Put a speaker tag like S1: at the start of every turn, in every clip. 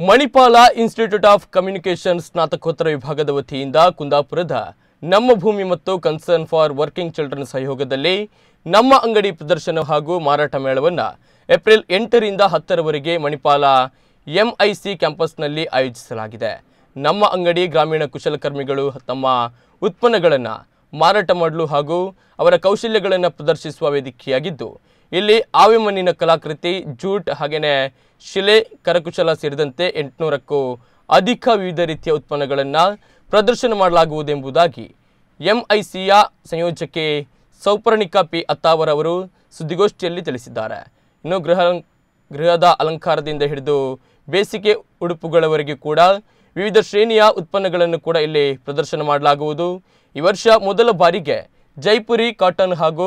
S1: Manipal institute of communication ಸ್ನಾತಕೋತ್ತರ ವಿಭಾಗದ ವತಿಯಿಂದ ಕುಂದಾಪುರದ ನಮ್ಮ ಭೂಮಿ ಮತ್ತು ಕನ್ಸರ್ನ್ ಫಾರ್ ವರ್ಕಿಂಗ್ ಚಿಲ್ಡ್ರನ್ ಸಹಯೋಗದಲ್ಲಿ ನಮ್ಮ ಅಂಗಡಿ ಪ್ರದರ್ಶನ ಹಾಗೂ ಮಾರಾಟ ಮೇಳವನ್ನು ಏಪ್ರಿಲ್ ಎಂಟರಿಂದ ಹತ್ತರವರೆಗೆ ಮಣಿಪಾಲ ಎಂಐಸಿ ಕ್ಯಾಂಪಸ್ನಲ್ಲಿ ಆಯೋಜಿಸಲಾಗಿದೆ ನಮ್ಮ ಅಂಗಡಿ ಗ್ರಾಮೀಣ ಕುಶಲಕರ್ಮಿಗಳು ತಮ್ಮ ಉತ್ಪನ್ನಗಳನ್ನು ಮಾರಾಟ ಮಾಡಲು ಹಾಗೂ ಅವರ ಕೌಶಲ್ಯಗಳನ್ನು ಪ್ರದರ್ಶಿಸುವ ವೇದಿಕೆಯಾಗಿದ್ದು ಇಲ್ಲಿ ಆವೆ ಮಣ್ಣಿನ ಕಲಾಕೃತಿ ಜೂಟ್ ಹಾಗೆಯೇ ಶಿಲೆ ಕರಕುಶಲ ಸೇರಿದಂತೆ ಎಂಟುನೂರಕ್ಕೂ ಅಧಿಕ ವಿವಿಧ ರೀತಿಯ ಉತ್ಪನ್ನಗಳನ್ನು ಪ್ರದರ್ಶನ ಮಾಡಲಾಗುವುದೆಂಬುದಾಗಿ ಎಂಐಸಿಯ ಸಂಯೋಜಕೆ ಸೌಪರ್ಣಿಕಾ ಪಿ ಅತ್ತಾವರ್ ಅವರು ಸುದ್ದಿಗೋಷ್ಠಿಯಲ್ಲಿ ತಿಳಿಸಿದ್ದಾರೆ ಇನ್ನು ಗೃಹ ಗೃಹದ ಅಲಂಕಾರದಿಂದ ಹಿಡಿದು ಬೇಸಿಗೆ ಉಡುಪುಗಳವರೆಗೂ ಕೂಡ ವಿವಿಧ ಶ್ರೇಣಿಯ ಉತ್ಪನ್ನಗಳನ್ನು ಕೂಡ ಇಲ್ಲಿ ಪ್ರದರ್ಶನ ಮಾಡಲಾಗುವುದು ಈ ವರ್ಷ ಮೊದಲ ಬಾರಿಗೆ ಜೈಪುರಿ ಕಾಟನ್ ಹಾಗೂ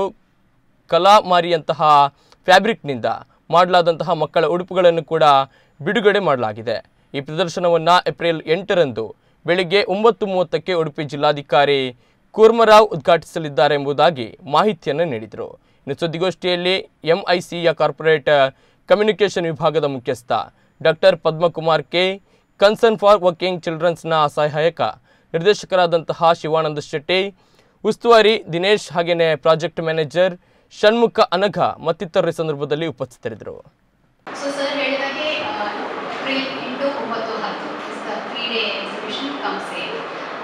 S1: ಕಲಾಮಾರಿಯಂತಹ ಫ್ಯಾಬ್ರಿಕ್ನಿಂದ ಮಾಡಲಾದಂತಹ ಮಕ್ಕಳ ಉಡುಪುಗಳನ್ನು ಕೂಡ ಬಿಡುಗಡೆ ಮಾಡಲಾಗಿದೆ ಈ ಪ್ರದರ್ಶನವನ್ನು ಏಪ್ರಿಲ್ ಎಂಟರಂದು ಬೆಳಿಗ್ಗೆ ಒಂಬತ್ತು ಮೂವತ್ತಕ್ಕೆ ಉಡುಪಿ ಜಿಲ್ಲಾಧಿಕಾರಿ ಕೂರ್ಮರಾವ್ ಉದ್ಘಾಟಿಸಲಿದ್ದಾರೆ ಎಂಬುದಾಗಿ ಮಾಹಿತಿಯನ್ನು ನೀಡಿದರು ಇನ್ನು ಸುದ್ದಿಗೋಷ್ಠಿಯಲ್ಲಿ ಎಂಐಸಿಯ ಕಾರ್ಪೊರೇಟ್ ಕಮ್ಯುನಿಕೇಷನ್ ವಿಭಾಗದ ಮುಖ್ಯಸ್ಥ doctor Padmakumar K concern for working ಚಿಲ್ಡ್ರನ್ಸ್ನ ಸಹಾಯಕ ನಿರ್ದೇಶಕರಾದಂತಹ ಶಿವಾನಂದ ಶೆಟ್ಟಿ ಉಸ್ತುವಾರಿ ದಿನೇಶ್ ಹಾಗೆಯೇ ಪ್ರಾಜೆಕ್ಟ್ ಮ್ಯಾನೇಜರ್ ಷಣ್ಮುಖ ಅನಘ ಮತ್ತಿತರರ ಈ ಸಂದರ್ಭದಲ್ಲಿ ಉಪಸ್ಥಿತರಿದ್ದರು
S2: ಸೊ ಸರ್ ಹೇಳಿದಾಗೆ ಏಪ್ರಿಲ್ ಎಂಟು ಒಂಬತ್ತು ಹತ್ತು is the three day exhibition come sale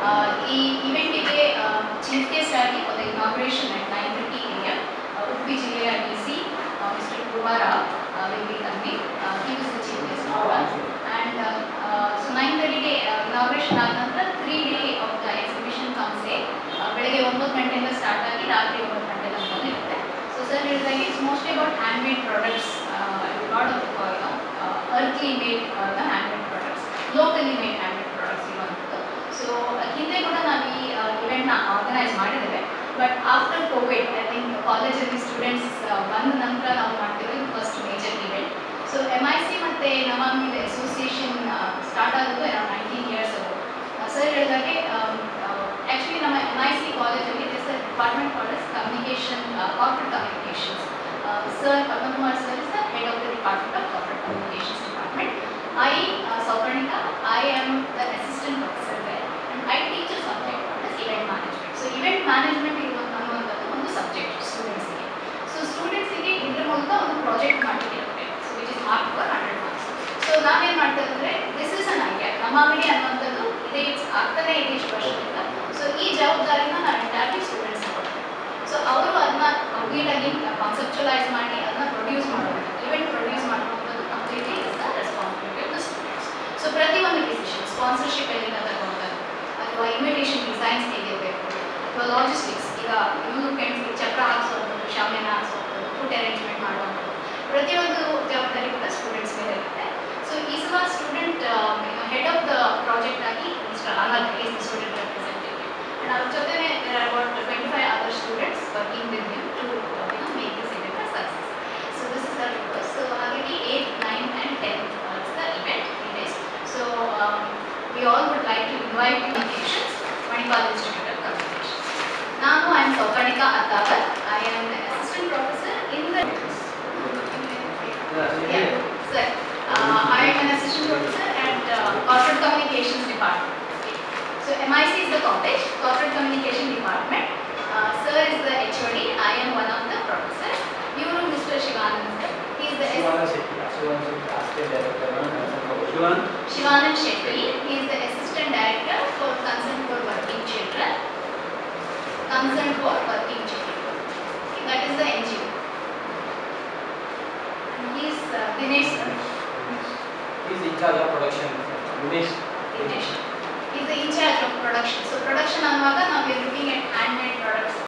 S2: ಈ ಇವೆಂಟಿಗೆ ಚೀಫ್ ಗೆಸ್ಟ್ ಆಗಿ ಒಂದು inauguration at nine thirty A M Udupi ಜಿಲ್ಲೆಯ D C mister Kumarao will be coming he was the chief guest and so nine ತರ್ಟಿಗೆ ಇನಾಗ್ರೇಷನ್ ಆದ ನಂತರ three day of the exhibition come sale ಬೆಳಗ್ಗೆ ಒಂಬತ್ತು ಗಂಟೆಯಿಂದ ಸ್ಟಾರ್ಟ್ ಆಗಿ ರಾತ್ರಿ ಒಂಬತ್ತು ಗಂಟೆ ತನಕ ಇರುತ್ತೆ ಸೊ ಸರ್ ಹೇಳಿದಾಗೆ it's mostly about hand made products lot of you know earthly made the hand made products locally made hand made products ಇರುವಂಥದ್ದು ಸೊ ಹಿಂದೆ ಕೂಡ ನಾವು ಈ ಇವೆಂಟ್ನ ಆರ್ಗನೈಸ್ ಮಾಡಿದ್ದೇವೆ but after covid I think ಕಾಲೇಜಲ್ಲಿ ಸ್ಟೂಡೆಂಟ್ಸ್ ಬಂದ ನಂತರ ನಾವು ಮಾಡ್ತಿರೋದು first major event so M I C ಮತ್ತು ನಮಾಮಿ ಅಸೋಸಿಯೇಷನ್ ಸ್ಟಾರ್ಟ್ ಆಗೋದು ಅರೌಂಡ್ ನೈನ್ಟೀನ್ ಇಯರ್ಸ್ ಅದು ಸರ್ ಹೇಳಿದಾಗೆ ಆ್ಯಕ್ಚುಲಿ ನಮ್ಮ ಎಮ್ ಐ ಸಿ ಕಾಲೇಜಲ್ಲಿ is a department called is communication corporate communications sir Padmakumar sir is the head of the department of corporate communications department I Souparnika I am the assistant professor there and I teach subject called event management so event management ಇರುವಂಥ ಅನ್ನುವಂಥದ್ದು ಒಂದು subject ಸ್ಟೂಡೆಂಟ್ಸಿಗೆ so ಸ್ಟೂಡೆಂಟ್ಸಿಗೆ ಇದ್ರ ಮೂಲಕ ಒಂದು project ಮಾಡಲಿಕ್ಕೆ ಇರುತ್ತೆ so which is mark for hundred marks so ನಾವೇನು ಮಾಡ್ತಾ ಇದ್ರೆ ದಿಸ್ ಇಸ್ ಅನ್ ಐಡಿಯಾ ನಮ್ಮ ಅಂಗಡಿ ಅನ್ನುವಂಥದ್ದು ಇದೇ ಆಗ್ತಾನೆ ಇದೆ ಇಷ್ಟು ವರ್ಷದಿಂದ ಸೊ ಈ ಜವಾಬ್ದಾರಿನ ನಾವು ಎಂಟೈರ್ಲಿ ಸ್ಟೂಡೆಂಟ್ಸ್ ಕೊಡ್ತೇವೆ ಸೊ ಅವರು ಅದನ್ನ ಕಂಪ್ಲೀಟಾಗಿ ಕಾನ್ಸೆಪ್ಚುಲೈಸ್ ಮಾಡಿ ಅದನ್ನ ಪ್ರೊಡ್ಯೂಸ್ ಮಾಡೋದು ಇವೆಂಟ್ ಪ್ರೊಡ್ಯೂಸ್ ಮಾಡುವಂಥದ್ದು completely is the responsibility of the students so ಪ್ರತಿಯೊಂದು ಡಿಸಿಷನ್ ಸ್ಪಾನ್ಸರ್ಶಿಪ್ ಎಲ್ಲಿಂದ ತಗೊಂಡದ್ದು ಅಥವಾ ಇನ್ವಿಟೇಷನ್ ಡಿಸೈನ್ಸ್ ಹೇಗಿರಬೇಕು ಅಥವಾ ಲಾಜಿಸ್ಟಿಕ್ಸ್ ಈಗ ಇನ್ನೊಂದು ಫ್ರೆಂಡ್ಸ್ಗೆ ಚಕ್ರ ಹಾಕ್ಸೋದು ಶಾಮಿಯಾನ ಹಾಕ್ಸೋದು ಫುಡ್ ಅರೇಂಜ್ಮೆಂಟ್ ಮಾಡುವಂಥದ್ದು ಪ್ರತಿಯೊಂದು ಜವಾಬ್ದಾರಿ ಕೂಡ ಸ್ಟೂಡೆಂಟ್ಸ್ ಮೇಲೆ ಇರುತ್ತೆ ಸೊ ಈ ಸಲ student head of the project ಆಗಿ mister Anand is the student representative and ಅವ್ರ ಜೊತೆನೆ there are about twenty five other students working with him to make this event a success so this is the request so ಹಾಗಾಗಿ eight nine and ten is the event three days so we all would like to invite communications Manipal institute of communications ನಾನು I am Soukarnika Attavar I am assistant professor in the Yeah, sir. Uh, I am an assistant professor at uh, Corporate Communications Department. So MIC is the college, Corporate Communication Department. Uh, sir is the HOD. I am one of the professors. You know Mr. Shivanand sir. He is the Shivanand Shetty. He is the assistant director for concern for working children. Concern for working children. Okay, that is the NGO. And he is uh, Dinesh sir.
S3: He's in charge of production. Dinesh.
S2: Dinesh. He is the in charge of production. So production ಅನ್ನುವಾಗ ನಾವು looking at handmade products